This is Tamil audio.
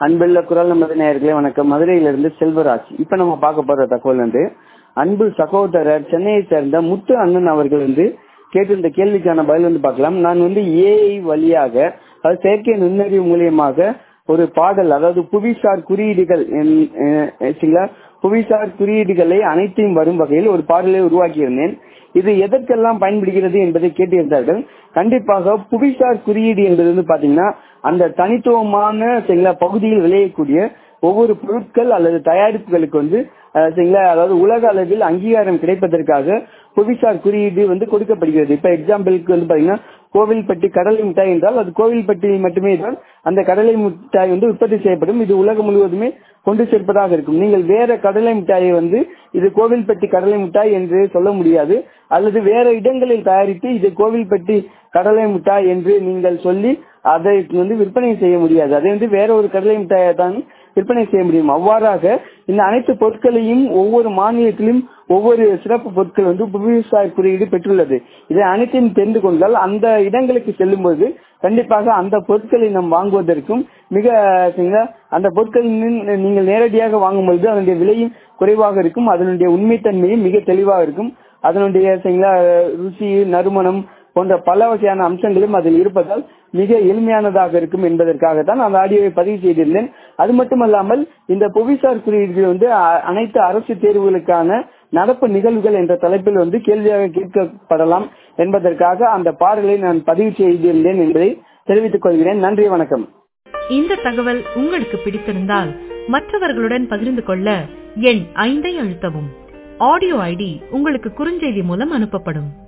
அன்புள்ள குரல் நமது நேயர்களே வணக்கம் மதுரையிலிருந்து செல்வராஜ் இப்ப நம்ம பார்க்க போற தகவல் வந்து அன்பு சகோதரர் சென்னையை சேர்ந்த முத்து அண்ணன் அவர்கள் வந்து கேட்டிருந்த கேள்விக்கான பதில் வந்து பார்க்கலாம் நான் வந்து ஏஐ வழியாக அது செயற்கை நுண்ணறிவு மூலியமாக ஒரு பாடல் அதாவது புவிசார் குறியீடுகள் என்- அஹ் சரிங்களா? புவிசார் குறியீடுகளை அனைத்தையும் வரும் வகையில் ஒரு பாடலை உருவாக்கியிருந்தேன் இது எதற்கெல்லாம் பயன்படுகிறது என்பதை கேட்டிருந்தார்கள் கண்டிப்பாக புவிசார் குறியீடு என்பது வந்து பாத்தீங்கன்னா அந்த தனித்துவமான சரிங்களா பகுதியில் விளையக்கூடிய ஒவ்வொரு பொருட்கள் அல்லது தயாரிப்புகளுக்கு வந்து அஹ், சரிங்களா அதாவது உலக அளவில் அங்கீகாரம் கிடைப்பதற்காக புவிசார் குறியீடு வந்து கொடுக்கப்படுகிறது இப்ப எக்ஸாம்பிளுக்கு வந்து பாத்தீங்கன்னா கோவில்பட்டி கடலை மிட்டாய் என்றால் அது கோவில்பட்டி மட்டுமே தான் அந்த கடலை மிட்டாய் வந்து உற்பத்தி செய்யப்படும் இது உலகம் முழுவதுமே கொண்டு சேர்ப்பதாக இருக்கும் நீங்கள் வேற கடலை மிட்டாயை வந்து இது கோவில்பட்டி கடலை மிட்டாய் என்று சொல்ல முடியாது அல்லது வேற இடங்களில் தயாரித்து இது கோவில்பட்டி கடலை மிட்டாய் என்று நீங்கள் சொல்லி அதை வந்து விற்பனை செய்ய முடியாது அதை வந்து வேற ஒரு கடலை மிட்டாயை தான் விற்பனை செய்ய முடியும் அவ்வாறாக இந்த அனைத்து பொருட்களையும் ஒவ்வொரு மாநிலத்திலும் ஒவ்வொரு சிறப்பு பொருட்கள் வந்து புவிசார் குறியீடு பெற்றுள்ளது இதை அனைத்தையும் தெரிந்து கொண்டால் அந்த இடங்களுக்கு செல்லும்போது கண்டிப்பாக அந்த பொருட்களை நாம் வாங்குவதற்கும் மிக சரிங்களா, அந்த பொருட்கள் நின்- நீங்கள் நேரடியாக வாங்கும் பொழுது அதனுடைய விலையும் குறைவாக இருக்கும் அதனுடைய உண்மைத்தன்மையும் மிக தெளிவாக இருக்கும் அதனுடைய சரிங்களா, ருசி நறுமணம் போன்ற பல வகையான அம்சங்களும் அதில் இருப்பதால் மிக எளிமையானதாக இருக்கும் என்பதற்காக தான் அந்த ஆடியோவை பதிவு செய்திருந்தேன் அது மட்டுமல்லாமல் இந்த புவிசார் குறியீடுகள் வந்து அ- அனைத்து அரசு தேர்வுகளுக்கான நடப்பு நிகழ்வுகள் என்ற தலைப்பில் வந்து கேள்வியாக கேட்கப்படலாம் என்பதற்காக அந்த பாடலை நான் பதிவு செய்திருந்தேன் என்பதை தெரிவித்துக் கொள்கிறேன் நன்றி வணக்கம் இந்த தகவல் உங்களுக்கு பிடித்திருந்தால் மற்றவர்களுடன் பகிர்ந்து கொள்ள எண் ஐந்தை அழுத்தவும் ஆடியோ ஐடி உங்களுக்கு குறுஞ்செய்தி மூலம் அனுப்பப்படும்